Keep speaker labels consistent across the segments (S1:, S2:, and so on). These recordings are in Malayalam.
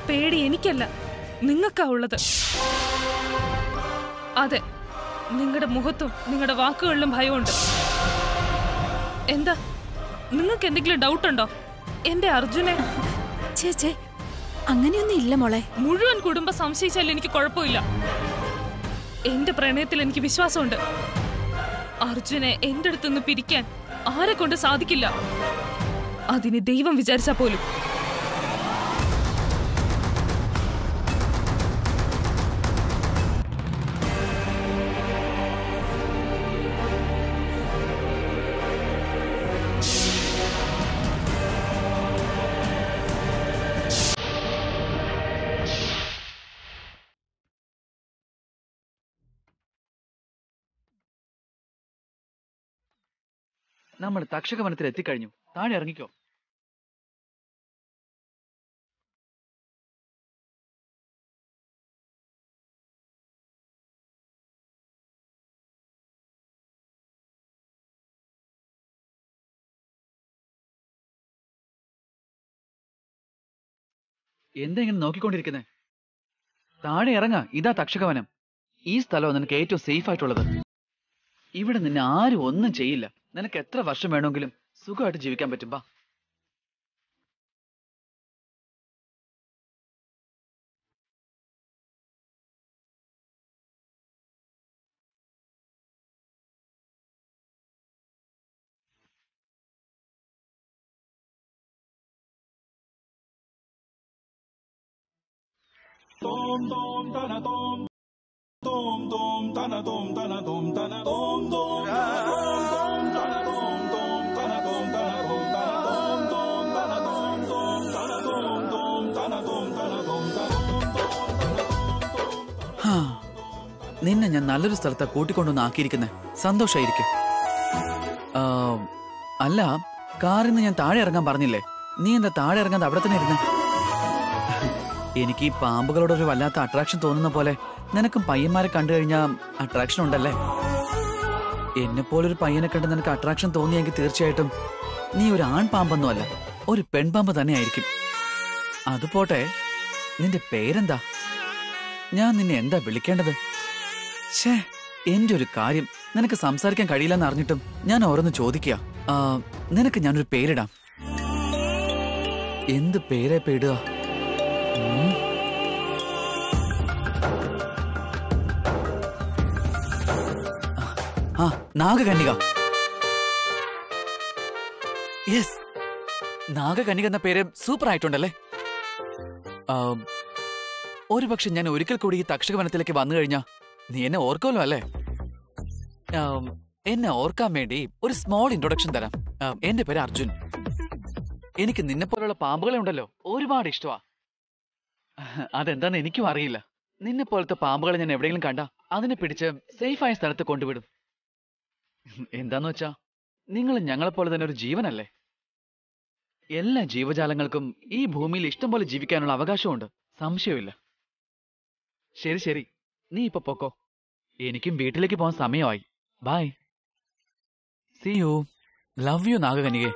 S1: പേടി എനിക്കല്ല നിങ്ങൾക്കാ ഉള്ളത് അതെ നിങ്ങളുടെ മുഖത്തും നിങ്ങളുടെ വാക്കുകളിലും ഭയമുണ്ട് എന്താ നിങ്ങൾക്ക് എന്തെങ്കിലും ഡൗട്ട് ഉണ്ടോ എന്റെ അർജുനെ
S2: ചേച്ചേ അങ്ങനെയൊന്നും ഇല്ല മോളെ
S1: മുഴുവൻ കുടുംബം സംശയിച്ചാൽ എനിക്ക് കുഴപ്പമില്ല എന്റെ പ്രണയത്തിൽ എനിക്ക് വിശ്വാസമുണ്ട് അർജുനെ എന്റെ അടുത്തുനിന്ന് പിരിക്കാൻ ആരെ കൊണ്ട് സാധിക്കില്ല അതിന് ദൈവം വിചാരിച്ചാ പോലും
S3: നമ്മൾ തക്ഷക വനത്തിൽ എത്തിക്കഴിഞ്ഞു താഴെ ഇറങ്ങിക്കോ എന്താ ഇങ്ങനെ നോക്കിക്കൊണ്ടിരിക്കുന്നേ താഴെ ഇറങ്ങ ഇതാ തക്ഷകവനം ഈ സ്ഥലമാണ് നിനക്ക് ഏറ്റവും സേഫ് ആയിട്ടുള്ളത് ഇവിടെ നിന്നെ ആരും ഒന്നും ചെയ്യില്ല നിനക്ക് എത്ര വർഷം വേണമെങ്കിലും സുഖമായിട്ട് ജീവിക്കാൻ പറ്റും ബാ
S4: Tom tom tana tom tom tom tana tom tana tom tana tom tom tom tana tom tom tana tom tana tom tana tom tom tana tom tom tana tom tom tana tom tana tom tana
S3: ഹാ, നിന്നെ ഞാൻ നല്ലൊരു സ്ഥലത്താ കൂട്ടിക്കൊണ്ടൊന്ന് ആക്കിയിരിക്കുന്നെ സന്തോഷായിരിക്കും ആ, അല്ല കാറിൽ നിന്ന് ഞാൻ താഴെ ഇറങ്ങാൻ പറഞ്ഞില്ലേ നീ എന്താ താഴെ ഇറങ്ങാതെ അവിടെ തന്നെ ഇരുന്ന് എനിക്ക് ഈ പാമ്പുകളോടൊരു വല്ലാത്ത അട്രാക്ഷൻ തോന്നുന്ന പോലെ നിനക്കും പയ്യന്മാരെ കണ്ടു കഴിഞ്ഞാൽ അട്രാക്ഷൻ ഉണ്ടല്ലേ എന്നെ പോലൊരു പയ്യനെ കണ്ട് നിനക്ക് അട്രാക്ഷൻ തോന്നിയെങ്കിൽ തീർച്ചയായിട്ടും നീ ഒരു ആൺ പാമ്പൊന്നും അല്ല ഒരു പെൺപാമ്പ് തന്നെയായിരിക്കും അത് പോട്ടെ നിന്റെ പേരെന്താ ഞാൻ നിന്നെ എന്താ വിളിക്കേണ്ടത് ഷേ എന്റെ ഒരു കാര്യം നിനക്ക് സംസാരിക്കാൻ കഴിയില്ലെന്ന് അറിഞ്ഞിട്ടും ഞാൻ ഓരോന്ന് ചോദിക്കുക ആ, നിനക്ക് ഞാനൊരു പേരിടാം എന്ത് പേരെ പേടുക ഉം. ആ നാഗകന്യക യെസ് നാഗകന്യക എന്ന പേര് സൂപ്പർ ആയിട്ടുണ്ടല്ലേ ആ, ഒരുപക്ഷെ ഞാൻ ഒരിക്കൽ കൂടി ഈ തക്ഷക വനത്തിലേക്ക് വന്നു കഴിഞ്ഞാ നീ എന്നെ ഓർക്കുമല്ലോ അല്ലേ ആം, എന്നെ ഓർക്കാൻ വേണ്ടി ഒരു സ്മോൾ ഇൻട്രൊഡക്ഷൻ തരാം ആം, എന്റെ പേര് അർജുൻ എനിക്ക് നിന്നെ പോലുള്ള പാമ്പുകളെ ഉണ്ടല്ലോ ഒരുപാട് ഇഷ്ടമാ അതെന്താന്ന് എനിക്കും അറിയില്ല നിന്നെ പോലത്തെ പാമ്പുകളെ ഞാൻ എവിടെയെങ്കിലും കണ്ട അതിനെ പിടിച്ച് സേഫായ സ്ഥലത്ത് കൊണ്ടുവിടും എന്താന്ന് വെച്ചാ നിങ്ങൾ ഞങ്ങളെപ്പോലെ തന്നെ ഒരു ജീവനല്ലേ എല്ലാ ജീവജാലങ്ങൾക്കും ഈ ഭൂമിയിൽ ഇഷ്ടം പോലെ ജീവിക്കാനുള്ള അവകാശമുണ്ട് സംശയമില്ല ശരി ശരി നീ ഇപ്പൊ പൊക്കോ എനിക്കും വീട്ടിലേക്ക് പോകാൻ സമയമായി bye see you love you നാഗകനികെ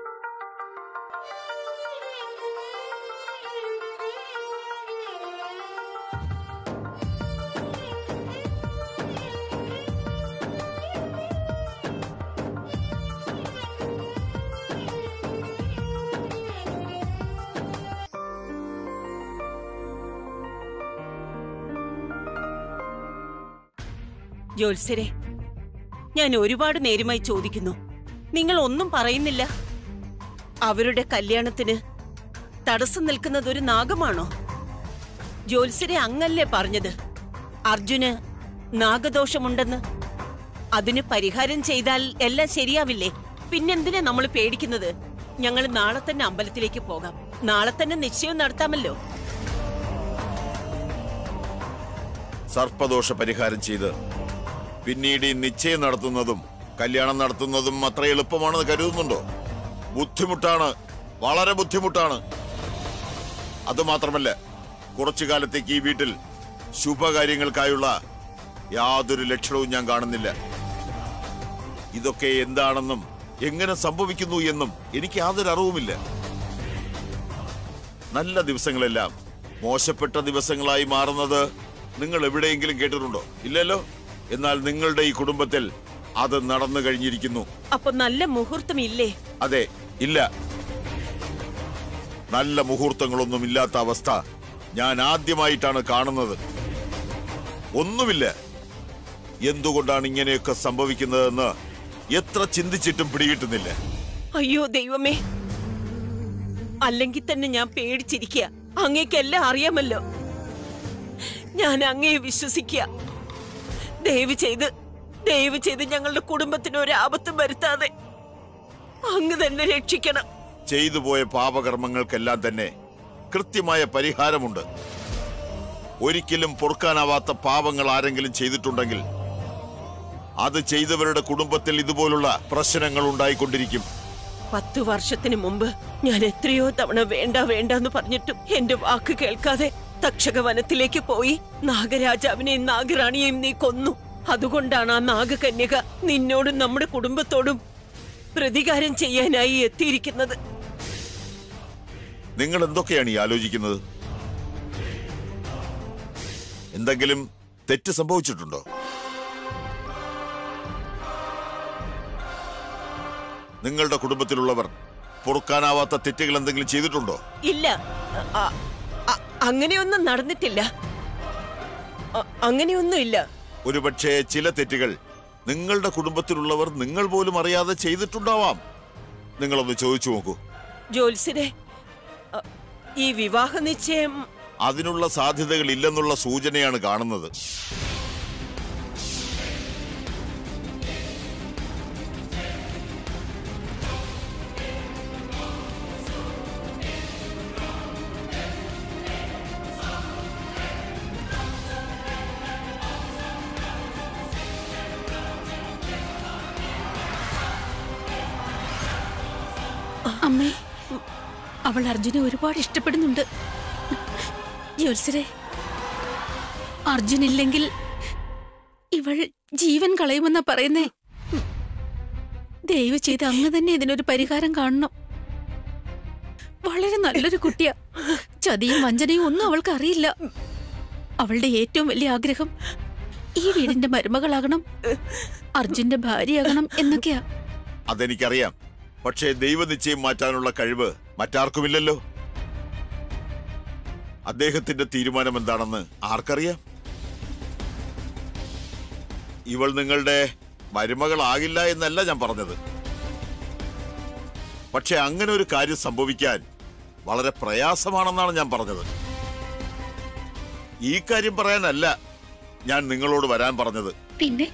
S5: ജോത്സരെ ഞാൻ ഒരുപാട് നേരമായി ചോദിക്കുന്നു നിങ്ങൾ ഒന്നും പറയുന്നില്ല അവരുടെ കല്യാണത്തിന് തടസ്സം നിൽക്കുന്നത് ഒരു നാഗമാണോ ജോത്സരെ അങ്ങല്ലേ പറഞ്ഞത് അർജുന് നാഗദോഷമുണ്ടെന്ന് അതിന് പരിഹാരം ചെയ്താൽ എല്ലാം ശരിയാവില്ലേ പിന്നെന്തിനാ നമ്മൾ പേടിക്കുന്നത് ഞങ്ങൾ നാളെ തന്നെ അമ്പലത്തിലേക്ക് പോകാം നാളെ തന്നെ നിശ്ചയം നടത്താമല്ലോ
S6: സർപ്പദോഷ പരിഹാരം ചെയ്ത് പിന്നീട് ഈ നിശ്ചയം നടത്തുന്നതും കല്യാണം നടത്തുന്നതും അത്ര എളുപ്പമാണെന്ന് കരുതുന്നുണ്ടോ ബുദ്ധിമുട്ടാണ് വളരെ ബുദ്ധിമുട്ടാണ് അതുമാത്രമല്ല കുറച്ചു കാലത്തേക്ക് ഈ വീട്ടിൽ ശുഭകാര്യങ്ങൾക്കായുള്ള യാതൊരു ലക്ഷണവും ഞാൻ കാണുന്നില്ല ഇതൊക്കെ എന്താണെന്നും എങ്ങനെ സംഭവിക്കുന്നു എന്നും എനിക്ക് യാതൊരു അറിവുമില്ല നല്ല ദിവസങ്ങളെല്ലാം മോശപ്പെട്ട ദിവസങ്ങളായി മാറുന്നത് നിങ്ങൾ എവിടെയെങ്കിലും കേട്ടിട്ടുണ്ടോ ഇല്ലല്ലോ എന്നാൽ നിങ്ങളുടെ ഈ കുടുംബത്തിൽ അത് നടന്നു കഴിഞ്ഞിരിക്കുന്നു
S5: അപ്പൊ നല്ല മുഹൂർത്തം ഇല്ലേ
S6: അതെ ഇല്ല നല്ല മുഹൂർത്തങ്ങളൊന്നും ഇല്ലാത്ത അവസ്ഥ ഞാൻ ആദ്യമായിട്ടാണ് കാണുന്നത് ഒന്നുമില്ല എന്തുകൊണ്ടാണ് ഇങ്ങനെയൊക്കെ സംഭവിക്കുന്നതെന്ന് എത്ര ചിന്തിച്ചിട്ടും പിടികിട്ടുന്നില്ല
S5: അയ്യോ ദൈവമേ അല്ലെങ്കിൽ തന്നെ ഞാൻ പേടിച്ചിരിക്കുക അങ്ങേക്കെല്ലാം അറിയാമല്ലോ ഞാൻ അങ്ങയെ വിശ്വസിക്കുക ദയവ് ചെയ്ത് ദയവ് ചെയ്ത് ഞങ്ങളുടെ കുടുംബത്തിന് ഒരു ആപത്തും വരുത്താതെ അങ്ങ് തന്നെ രക്ഷിക്കണം
S6: ചെയ്തു പോയ പാപകർമ്മങ്ങൾക്കെല്ലാം തന്നെ കൃത്യമായ പരിഹാരമുണ്ട് ഒരിക്കലും പൊറുക്കാനാവാത്ത പാപങ്ങൾ ആരെങ്കിലും ചെയ്തിട്ടുണ്ടെങ്കിൽ അത് ചെയ്തവരുടെ കുടുംബത്തിൽ ഇതുപോലുള്ള പ്രശ്നങ്ങൾ ഉണ്ടായിക്കൊണ്ടിരിക്കും
S5: പത്തു വർഷത്തിന് മുമ്പ് ഞാൻ എത്രയോ തവണ വേണ്ട വേണ്ട എന്ന് പറഞ്ഞിട്ടും എന്റെ വാക്ക് കേൾക്കാതെ തക്ഷക വനത്തിലേക്ക് പോയി നാഗരാജാവിനെയും നാഗറാണിയെയും നീ കൊന്നു അതുകൊണ്ടാണ് ആ നാഗകന്യക നിന്നോടും നമ്മുടെ കുടുംബത്തോടും പ്രതികാരം ചെയ്യാനായി എത്തിയിരിക്കുന്നത്
S6: നിങ്ങൾ എന്തൊക്കെയാണ് ഈ ആലോചിക്കുന്നത് എന്തെങ്കിലും തെറ്റ് സംഭവിച്ചിട്ടുണ്ടോ നിങ്ങളുടെ കുടുംബത്തിലുള്ളവർ പൊറുക്കാനാവാത്ത തെറ്റുകൾ എന്തെങ്കിലും ചെയ്തിട്ടുണ്ടോ
S5: ഇല്ല അ- അ- അങ്ങനെയൊന്നും നടന്നിട്ടില്ല അ- അങ്ങനെയൊന്നുമില്ല
S6: ഒരുപക്ഷെ ചില തെറ്റുകൾ നിങ്ങളുടെ കുടുംബത്തിലുള്ളവർ നിങ്ങൾ പോലും അറിയാതെ ചെയ്തിട്ടുണ്ടാവാം നിങ്ങളൊന്ന് ചോദിച്ചു നോക്കൂ
S5: ജോത്സ്യരെ അ, ഈ വിവാഹ നിശ്ചയം
S6: അതിനുള്ള സാധ്യതകൾ ഇല്ലെന്നുള്ള സൂചനയാണ് കാണുന്നത്
S2: അമ്മേ അവൾ അർജുനെ ഒരുപാട് ഇഷ്ടപ്പെടുന്നുണ്ട് ജ്യോത്സരെ അർജുൻ ഇല്ലെങ്കിൽ ഇവൾ ജീവൻ കളയുമെന്നാ പറയുന്നേ ദയവ് ചെയ്ത് അങ്ങ് തന്നെ ഇതിനൊരു പരിഹാരം കാണണം വളരെ നല്ലൊരു കുട്ടിയാ ചതിയും വഞ്ചനയും ഒന്നും അവൾക്ക് അറിയില്ല അവളുടെ ഏറ്റവും വലിയ ആഗ്രഹം ഈ വീടിന്റെ മരുമകളാകണം അർജുന്റെ ഭാര്യയാകണം എന്നൊക്കെയാ
S6: അതെനിക്കറിയാം പക്ഷേ ദൈവനിശ്ചയം മാറ്റാനുള്ള കഴിവ് മറ്റാർക്കുമില്ലല്ലോ അദ്ദേഹത്തിന്റെ തീരുമാനം എന്താണെന്ന് ആർക്കറിയാം ഇവൾ നിങ്ങളുടെ മരുമകളാകില്ല എന്നല്ല ഞാൻ പറഞ്ഞത് പക്ഷെ അങ്ങനെ ഒരു കാര്യം സംഭവിക്കാൻ വളരെ പ്രയാസമാണെന്നാണ് ഞാൻ പറഞ്ഞത് ഈ കാര്യം പറയാനല്ല ഞാൻ നിങ്ങളോട് വരാൻ പറഞ്ഞത്
S2: പിന്നെ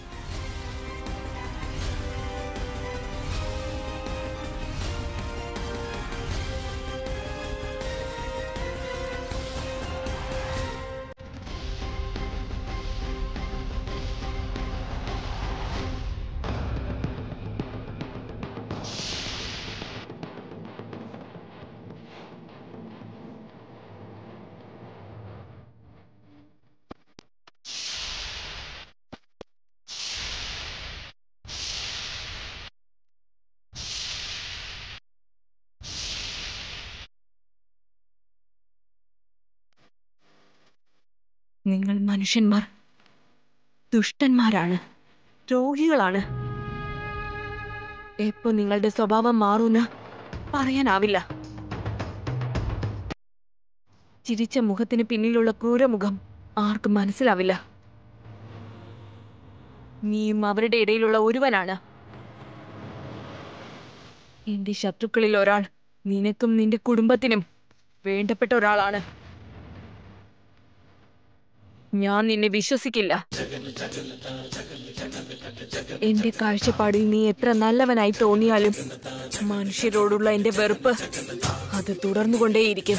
S7: നിങ്ങൾ മനുഷ്യന്മാർ ദുഷ്ടന്മാരാണ് ദ്രോഹികളാണ് എപ്പോ നിങ്ങളുടെ സ്വഭാവം മാറൂന്ന് പറയാനാവില്ല ചിരിച്ച മുഖത്തിന് പിന്നിലുള്ള ക്രൂരമുഖം ആർക്കും മനസ്സിലാവില്ല നീയും അവരുടെ ഇടയിലുള്ള ഒരുവനാണ് എന്റെ ശത്രുക്കളിൽ ഒരാൾ നിനക്കും നിന്റെ കുടുംബത്തിനും വേണ്ടപ്പെട്ട ഒരാളാണ് ഞാൻ നിന്നെ വിശ്വസിക്കില്ല എന്റെ കാഴ്ചപ്പാടിൽ നീ എത്ര നല്ലവനായി തോന്നിയാലും മനുഷ്യരോടുള്ള എന്റെ വെറുപ്പ് അത് തുടർന്നുകൊണ്ടേയിരിക്കും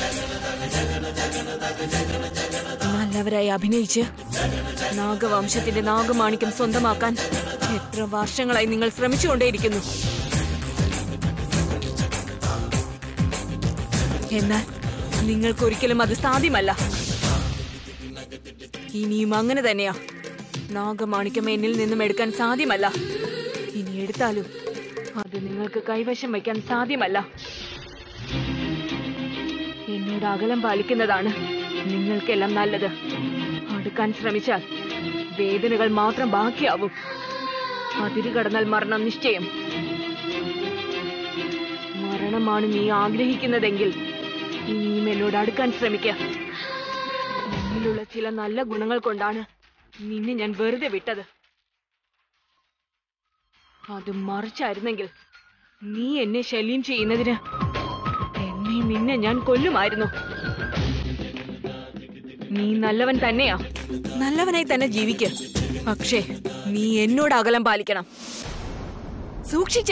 S7: നല്ലവരായി അഭിനയിച്ച് നാഗവംശത്തിന്റെ നാഗമാണിക്യം സ്വന്തമാക്കാൻ എത്ര വർഷങ്ങളായി നിങ്ങൾ ശ്രമിച്ചുകൊണ്ടേയിരിക്കുന്നു എന്നാൽ നിങ്ങൾക്കൊരിക്കലും അത് സാധ്യമല്ല ഇനിയും അങ്ങനെ തന്നെയാ നാഗമാണിക്യം എന്നിൽ നിന്നും എടുക്കാൻ സാധ്യമല്ല ഇനി എടുത്താലും അത് നിങ്ങൾക്ക് കൈവശം വയ്ക്കാൻ സാധ്യമല്ല എന്നോട് അകലം പാലിക്കുന്നതാണ് നിങ്ങൾക്കെല്ലാം നല്ലത് അടുക്കാൻ ശ്രമിച്ചാൽ വേദനകൾ മാത്രം ബാക്കിയാവും അതിര് കടന്നാൽ മരണം നിശ്ചയം മരണമാണ് നീ ആഗ്രഹിക്കുന്നതെങ്കിൽ ഇനിയും എന്നോട് അടുക്കാൻ ശ്രമിക്ക എന്നിലുള്ള ചില നല്ല ഗുണങ്ങൾ കൊണ്ടാണ് നിന്നെ ഞാൻ വെറുതെ വിട്ടത് അത് മറിച്ചായിരുന്നെങ്കിൽ നീ എന്നെ ശല്യം ചെയ്യുന്നതിന് എന്നെ നിന്നെ ഞാൻ കൊല്ലുമായിരുന്നു നീ നല്ലവൻ തന്നെയാ നല്ലവനായി തന്നെ ജീവിക്ക പക്ഷേ നീ എന്നോട് അകലം പാലിക്കണം സൂക്ഷിച്ച്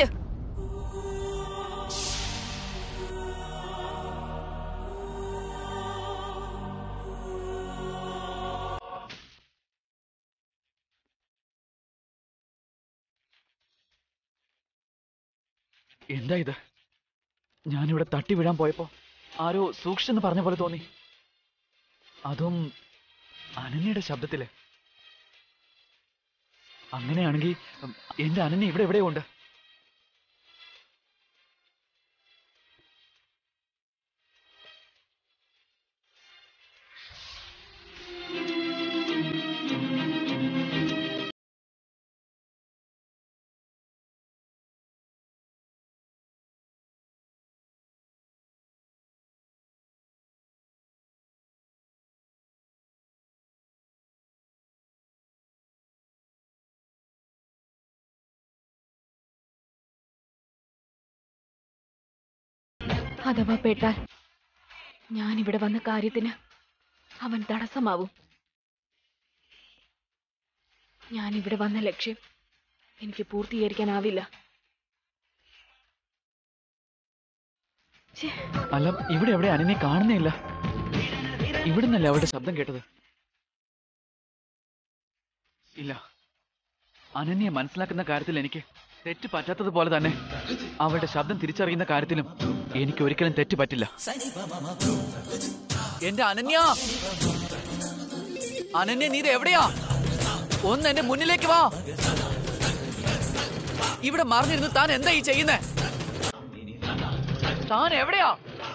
S3: എന്താ ഇത് ഞാനിവിടെ തട്ടി വീഴാൻ പോയപ്പോ ആരോ സൂക്ഷിച്ചെന്ന് പറഞ്ഞ പോലെ തോന്നി അതും അനന്യയുടെ ശബ്ദത്തില് അങ്ങനെയാണെങ്കിൽ ഉം, എന്റെ അനന്യ ഇവിടെ എവിടെയോ ഉണ്ട്
S7: അഥവാ പെട്ടാൽ ഞാൻ ഇവിടെ വന്ന കാര്യത്തിന് അവൻ തടസ്സമാവും ഞാൻ ഇവിടെ വന്ന ലക്ഷ്യം എനിക്ക് പൂർത്തീകരിക്കാനാവില്ല ഛേ,
S3: അല്ല ഇവിടെ എവിടെ അനന്യെ കാണുന്നേ ഇല്ല ഇവിടുന്നല്ലേ അവളുടെ ശബ്ദം കേട്ടത് ഇല്ല അനന്യെ മനസ്സിലാക്കുന്ന കാര്യത്തിൽ എനിക്ക് തെറ്റ് പറ്റാത്തതുപോലെ തന്നെ അവളുടെ ശബ്ദം തിരിച്ചറിയുന്ന കാര്യത്തിലും എനിക്ക് ഒരിക്കലും തെറ്റ് പറ്റില്ല എന്റെ അനന്യ അനന്യ നീ ഇത് എവിടെയാ ഒന്ന് എന്റെ മുന്നിലേക്ക് വാ ഇവിടെ മറിഞ്ഞിരുന്ന് താൻ എന്താ ഈ ചെയ്യുന്നേ താൻ എവിടെയാ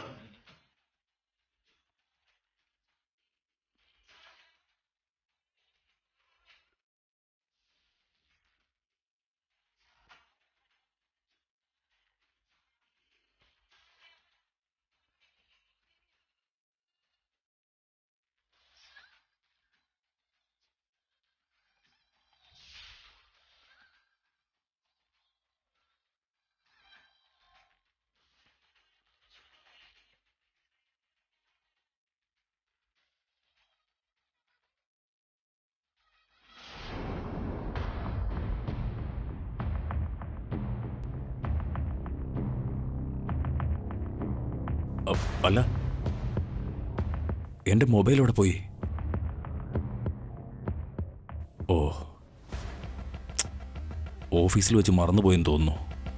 S8: അ- അല്ല എന്റെ മൊബൈൽ എവിടെ പോയി ഓ ഓഫീസിൽ വെച്ച് മറന്നുപോയെന്ന് തോന്നുന്നു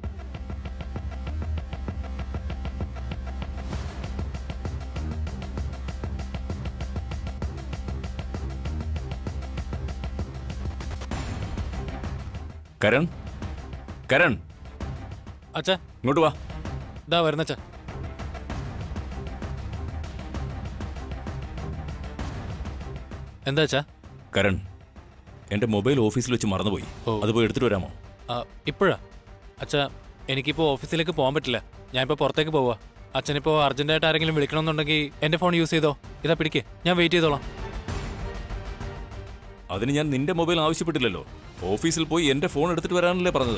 S8: കരൺ കരൺ
S9: അച്ഛാ
S8: ഇങ്ങോട്ട് വാ
S9: ഇതാ വരുന്നച്ഛാ എന്താ അച്ഛാ
S8: കരൺ എന്റെ മൊബൈൽ ഓഫീസിൽ വെച്ച് മറന്നുപോയി
S9: ഓ.
S8: അത് പോയി എടുത്തിട്ട് വരാമോ
S9: ആ, ഇപ്പോഴാ അച്ഛാ എനിക്കിപ്പോൾ ഓഫീസിലേക്ക് പോകാൻ പറ്റില്ല ഞാനിപ്പോൾ പുറത്തേക്ക് പോവാ അച്ഛനിപ്പോൾ അർജന്റായിട്ട് ആരെങ്കിലും വിളിക്കണമെന്നുണ്ടെങ്കിൽ എൻ്റെ ഫോൺ യൂസ് ചെയ്തോ ഇതാ പിടിക്ക് ഞാൻ വെയിറ്റ് ചെയ്തോളാം
S8: അതിന് ഞാൻ നിന്റെ മൊബൈൽ ആവശ്യപ്പെട്ടില്ലല്ലോ ഓഫീസിൽ പോയി എന്റെ ഫോൺ എടുത്തിട്ട് വരാനല്ലേ പറഞ്ഞത്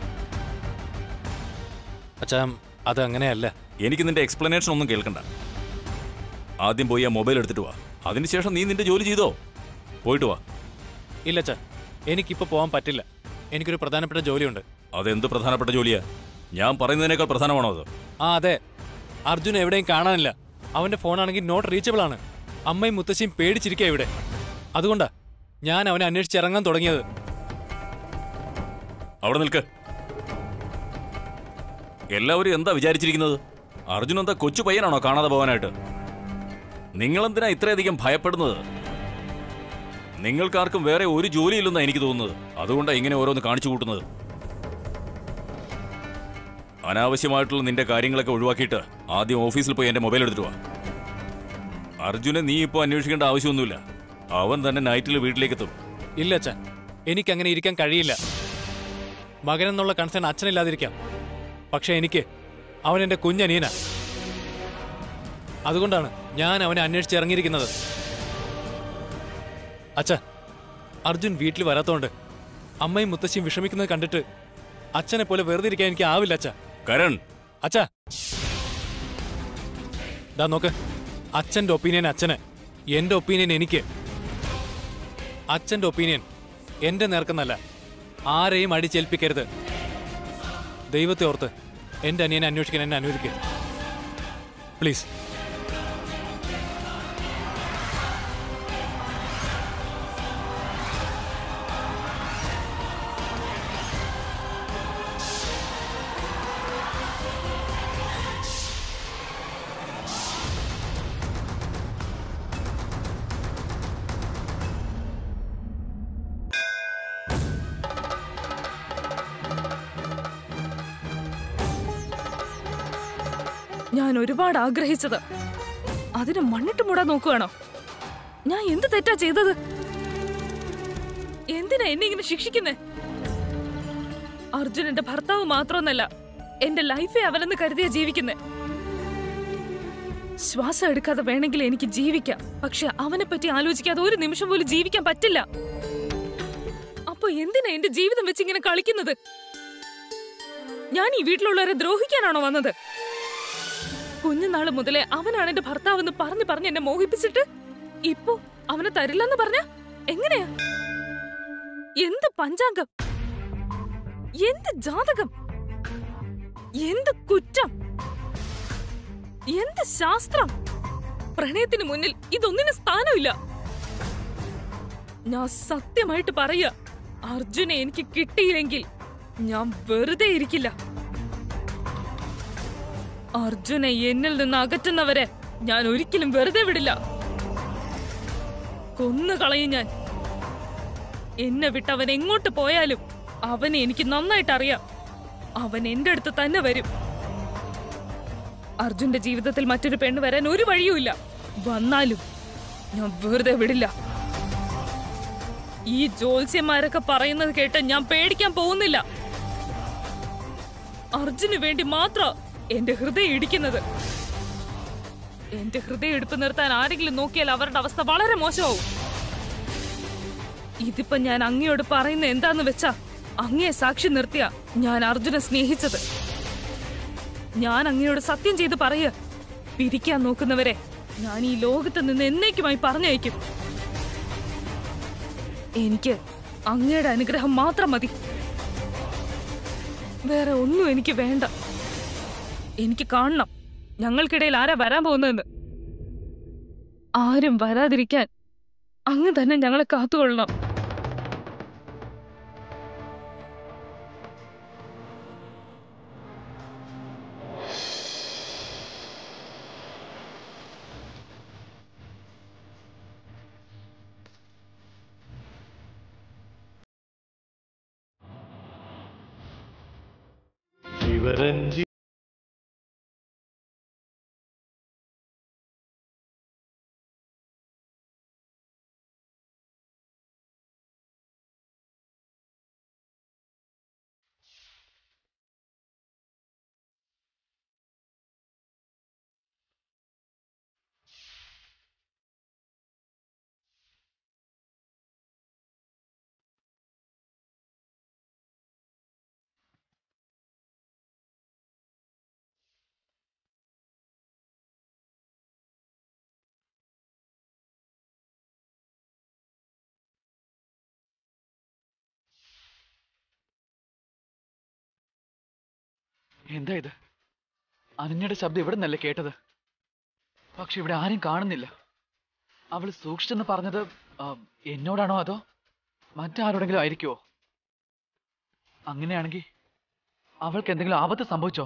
S9: അച്ഛാ അത് അങ്ങനെയല്ല
S8: എനിക്ക് നിന്റെ എക്സ്പ്ലനേഷൻ ഒന്നും കേൾക്കണ്ട ആദ്യം പോയി ആ മൊബൈൽ എടുത്തിട്ട് വാ അതിനുശേഷം നീ നിന്റെ ജോലി ചെയ്തോ പോയിട്ട് വാ
S9: ഇല്ല അച്ഛാ എനിക്കിപ്പോൾ പോകാൻ പറ്റില്ല എനിക്കൊരു പ്രധാനപ്പെട്ട ജോലിയുണ്ട്
S8: അതെന്ത് പ്രധാനപ്പെട്ട ജോലിയാ ഞാൻ പറയുന്നതിനേക്കാൾ പ്രധാനമാണോ അത്
S9: ആ അതെ അർജുൻ എവിടെയും കാണാനില്ല അവന്റെ ഫോണാണെങ്കിൽ നോട്ട് റീച്ചബിൾ ആണ് അമ്മയും മുത്തശ്ശിയും പേടിച്ചിരിക്കുക ഇവിടെ അതുകൊണ്ടാ ഞാൻ അവനെ അന്വേഷിച്ചിറങ്ങാൻ തുടങ്ങിയത്
S8: അവിടെ നിൽക്ക് എല്ലാവരും എന്താ വിചാരിച്ചിരിക്കുന്നത് അർജുൻ എന്താ കൊച്ചു പയ്യനാണോ കാണാതെ പോകാനായിട്ട് നിങ്ങളെന്തിനാ ഇത്രയധികം ഭയപ്പെടുന്നത് നിങ്ങൾക്കാർക്കും വേറെ ഒരു ജോലിയില്ലെന്നാണ് എനിക്ക് തോന്നുന്നത് അതുകൊണ്ടാണ് ഇങ്ങനെ ഓരോന്ന് കാണിച്ചു കൂട്ടുന്നത് അനാവശ്യമായിട്ടുള്ള നിന്റെ കാര്യങ്ങളൊക്കെ ഒഴിവാക്കിയിട്ട് ആദ്യം ഓഫീസിൽ പോയി എന്റെ മൊബൈൽ എടുത്തിട്ട് വാ അർജുനെ നീ ഇപ്പോ അന്വേഷിക്കേണ്ട ആവശ്യമൊന്നുമില്ല അവൻ തന്നെ നൈറ്റിൽ വീട്ടിലേക്ക് എത്തും
S9: ഇല്ല അച്ഛൻ എനിക്ക് അങ്ങനെ ഇരിക്കാൻ കഴിയില്ല മകനെന്നുള്ള കൺസേൺ അച്ഛനില്ലാതിരിക്കാം പക്ഷെ എനിക്ക് അവൻ എന്റെ കുഞ്ഞനീന അതുകൊണ്ടാണ് ഞാൻ അവനെ അന്വേഷിച്ച് ഇറങ്ങിയിരിക്കുന്നത് അച്ഛ അർജുൻ വീട്ടിൽ വരാത്തോണ്ട് അമ്മയും മുത്തശ്ശിയും വിഷമിക്കുന്നത് കണ്ടിട്ട് അച്ഛനെ പോലെ വെറുതെ ഇരിക്കാൻ എനിക്ക് ആവില്ല അച്ഛ
S8: കരൺ
S9: അച്ഛ ദാ നോക്ക് അച്ഛന്റെ ഒപ്പീനിയൻ അച്ഛന് എന്റെ ഒപ്പീനിയൻ എനിക്ക് അച്ഛന്റെ ഒപ്പീനിയൻ എന്റെ നേർക്കെന്നല്ല ആരെയും അടിച്ചേൽപ്പിക്കരുത് ദൈവത്തെ ഓർത്ത് എന്റെ അനിയനെ അന്വേഷിക്കാൻ എന്നെ അനുവദിക്കുക പ്ലീസ്
S1: ഞാൻ ഒരുപാട് ആഗ്രഹിച്ചത് അതിന് മണ്ണിട്ട് മൂടാൻ നോക്കുകയാണോ ഞാൻ എന്ത് തെറ്റാ ചെയ്തത് എന്തിനാ എന്നെ ഇങ്ങനെ ശിക്ഷിക്കുന്നേ അർജുൻ എന്റെ ഭർത്താവ് മാത്രമൊന്നല്ല എന്റെ ലൈഫേ അവനെന്ന് കരുതിയാ ജീവിക്കുന്നേ ശ്വാസം എടുക്കാതെ വേണമെങ്കിൽ എനിക്ക് ജീവിക്കാം പക്ഷെ അവനെ പറ്റി ആലോചിക്കാതെ ഒരു നിമിഷം പോലും ജീവിക്കാൻ പറ്റില്ല അപ്പൊ എന്തിനാ എന്റെ ജീവിതം വെച്ച് ഇങ്ങനെ കളിക്കുന്നത് ഞാൻ ഈ വീട്ടിലുള്ളവരെ ദ്രോഹിക്കാനാണോ വന്നത് കുഞ്ഞുനാള് മുതലേ അവനാണ് എന്റെ ഭർത്താവെന്ന് പറഞ്ഞു പറഞ്ഞ് എന്നെ മോഹിപ്പിച്ചിട്ട് ഇപ്പോ അവനെ തരില്ലെന്ന് പറഞ്ഞ എങ്ങനെയാ എന്ത് പഞ്ചാംഗം എന്ത് ജാതകം എന്ത് കുറ്റം എന്ത് ശാസ്ത്രം പ്രണയത്തിന് മുന്നിൽ ഇതൊന്നിനും സ്ഥാനമില്ല ഞാൻ സത്യമായിട്ട് പറയുക അർജുനെ എനിക്ക് കിട്ടിയില്ലെങ്കിൽ ഞാൻ വെറുതെ ഇരിക്കില്ല അർജുനെ എന്നിൽ നിന്ന് അകറ്റുന്നവരെ ഞാൻ ഒരിക്കലും വെറുതെ വിടില്ല കൊന്നു കളയും ഞാൻ എന്നെ വിട്ട് അവൻ എങ്ങോട്ട് പോയാലും അവനെ എനിക്ക് നന്നായിട്ട് അറിയാം അവൻ എന്റെ അടുത്ത് തന്നെ വരും അർജുന്റെ ജീവിതത്തിൽ മറ്റൊരു പെണ്ണ് വരാൻ ഒരു വഴിയുമില്ല വന്നാലും ഞാൻ വെറുതെ വിടില്ല ഈ ജ്യോത്സ്യന്മാരൊക്കെ പറയുന്നത് കേട്ട് ഞാൻ പേടിക്കാൻ പോകുന്നില്ല അർജുന് വേണ്ടി മാത്രം എന്റെ ഹൃദയം ഇടിക്കുന്നത് എന്റെ ഹൃദയം എടുപ്പ് നിർത്താൻ ആരെങ്കിലും നോക്കിയാൽ അവരുടെ അവസ്ഥ വളരെ മോശമാവും ഇതിപ്പോ ഞാൻ അങ്ങയോട് പറയുന്ന എന്താന്ന് വെച്ചാ അങ്ങയെ സാക്ഷി നിർത്തിയ ഞാൻ അർജുനെ സ്നേഹിച്ചത് ഞാൻ അങ്ങയോട് സത്യം ചെയ്ത് പറയ പിരിക്കാൻ നോക്കുന്നവരെ ഞാൻ ഈ ലോകത്ത് നിന്ന് എന്നേക്കുമായി പറഞ്ഞയക്കും എനിക്ക് അങ്ങയുടെ അനുഗ്രഹം മാത്രം മതി വേറെ ഒന്നും എനിക്ക് വേണ്ട എനിക്ക് കാണണം ഞങ്ങൾക്കിടയിൽ ആരാ വരാൻ പോകുന്നതെന്ന് ആരും വരാതിരിക്കാൻ അങ്ങ് തന്നെ ഞങ്ങളെ കാത്തുകൊള്ളണം
S10: ശിവരഞ്ജി
S3: എന്താ ഇത് അനന്യയുടെ ശബ്ദം ഇവിടെ നിന്നല്ലേ കേട്ടത് പക്ഷെ ഇവിടെ ആരും കാണുന്നില്ല അവൾ സൂക്ഷിച്ചെന്ന് പറഞ്ഞത് ആ, എന്നോടാണോ അതോ മറ്റാരോടെങ്കിലും ആയിരിക്കുമോ അങ്ങനെയാണെങ്കിൽ അവൾക്ക് എന്തെങ്കിലും ആപത്ത് സംഭവിച്ചോ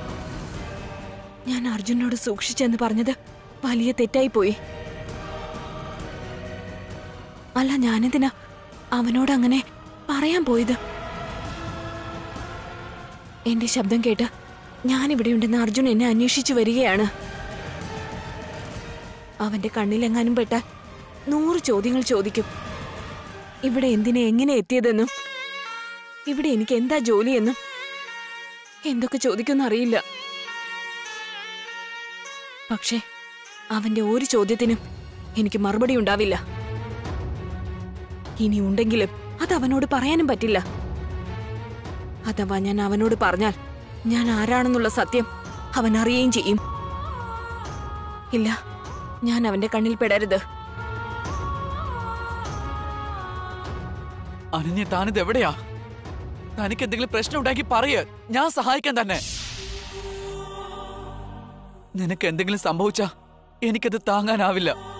S7: ഞാൻ അർജുനോട് സൂക്ഷിച്ചെന്ന് പറഞ്ഞത് വലിയ തെറ്റായി പോയി അല്ല ഞാനെന്തിനാ അവനോട് അങ്ങനെ പറയാൻ പോയത് എന്റെ ശബ്ദം കേട്ട് ഞാനിവിടെയുണ്ടെന്ന് അർജുൻ എന്നെ അന്വേഷിച്ചു വരികയാണ് അവന്റെ കണ്ണിലെങ്ങാനും പെട്ടാൽ നൂറ് ചോദ്യങ്ങൾ ചോദിക്കും ഇവിടെ എന്തിനെ എങ്ങനെ എത്തിയതെന്നും ഇവിടെ എനിക്ക് എന്താ ജോലിയെന്നും എന്തൊക്കെ ചോദിക്കുമെന്ന് അറിയില്ല പക്ഷേ അവന്റെ ഒരു ചോദ്യത്തിനും എനിക്ക് മറുപടി ഉണ്ടാവില്ല ഇനി ഉണ്ടെങ്കിലും അത് അവനോട് പറയാനും പറ്റില്ല അഥവാ ഞാൻ അവനോട് പറഞ്ഞാൽ ഞാൻ ആരാണെന്നുള്ള സത്യം അവൻ അറിയുകയും ചെയ്യും ഇല്ല ഞാൻ അവന്റെ കണ്ണിൽ പെടരുത്
S3: അനന്യ താനിത് എവിടെയാ തനിക്ക് എന്തെങ്കിലും പ്രശ്നം ഉണ്ടാക്കി പറയ ഞാൻ സഹായിക്കാൻ തന്നെ നിനക്ക് എന്തെങ്കിലും സംഭവിച്ചാ എനിക്കത് താങ്ങാനാവില്ല